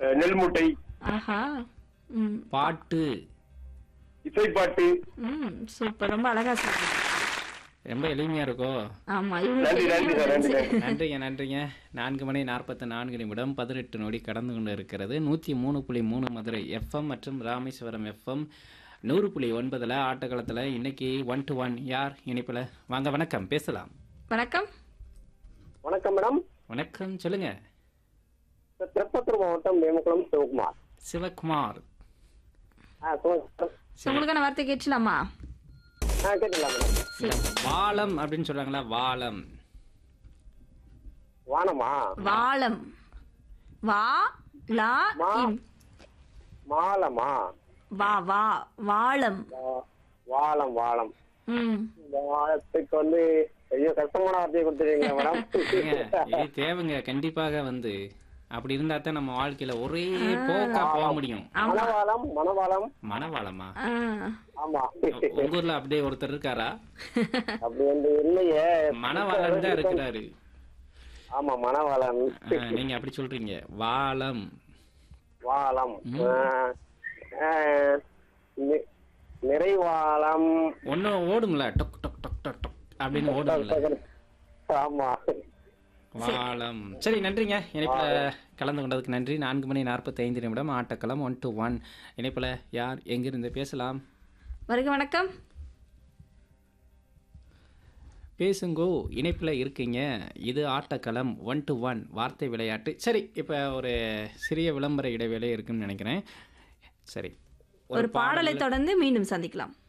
அஹ், நெல் மூட்டை ஆஹா ம் பாட்டு இசைப்பாட்டு ம் சூப்பர் ரொம்ப அழகா சொல்றீங்க ரொம்ப எளிமையா இருக்கோ ஆமா நன்றி நன்றி சார் நன்றி இவங்களுக்கு நன்றி நன்றிங்க நன்றிங்க நான்கு மணி நாற்பத்தி நான்கு நிமிடம் பதினெட்டு நொடி கடந்து கொண்டு இருக்கிறது நூற்றி மூணு புள்ளி மூணு மதுரை எஃப்எம் மற்றும் ராமேஸ்வரம் எஃப்எம் நூறு புள்ளி ஒன்பதில் ஆட்டக்களத்தில் இன்னைக்கு ஒன் டு ஒன் யார் இணைப்பில் வாங்க வணக்கம் பேசலாம் வணக்கம் வணக்கம் மேடம் வணக்கம் சொல்லுங்க திருப்பத்தூர் மாவட்டம் நேமக்குளம் சிவகுமார் சிவகுமார் ஆ சொல்லுங்க உங்களுக்கான வார்த்தை கேட்கலாமா ஆ கேட்டுக்கலாம் மேடம் இந்த வாழம் அப்படின்னு சொல்றாங்களா வாழம் வானமா வாழம் வா லா மா. இம். மாலமா வா வா வாழம் வா- வாழம் வாழம் ம் இந்த வாழத்துக்கு வந்து ஐயோ கஷ்டமான வார்த்தையை கொடுத்துருக்கீங்க மேடம் ஏங்க, இது தேவைங்க கண்டிப்பாக வந்து அப்படி இருந்தா தான் நம்ம வாழ்க்கையில ஒரே போக்கா போக முடியும் மணவாளம் மணவாளம் மனவாளமா ஆ. ஆமா உங்க ஊர்ல அப்படியே ஒருத்தர் இருக்காரா அப்படி வந்து இல்லையே மனவாளம் தான் இருக்கிறாரு ஆமா மணவாளம் ஆ, நீங்க அப்படி சொல்றீங்க வாழம் வாழம் ஆ, ஆ, நி- நிறைவாளம் ஒண்ணு ஓடுங்களா டொக் டொக் டொக் டொக் டொக் அப்படின்னு ஓடுங்களா ஆமா வாழம் சரி நன்றிங்க இணைப்புல கலந்து கொண்டதுக்கு நன்றி நான்கு மணி நாற்பத்தி ஐந்து நிமிடம் ஆட்டக்களம் ஒன் டு ஒன் இணைப்புல யார் எங்கிருந்து பேசலாம் வருக வணக்கம் பேசுங்கோ இணைப்பில் இருக்கீங்க இது ஆட்டக்களம் ஒன் டு ஒன் வார்த்தை விளையாட்டு சரி இப்போ ஒரு சிறிய விளம்பர இடைவேளை இருக்குன்னு நினைக்கிறேன் சரி ஒரு பாடலை தொடர்ந்து மீண்டும் சந்திக்கலாம்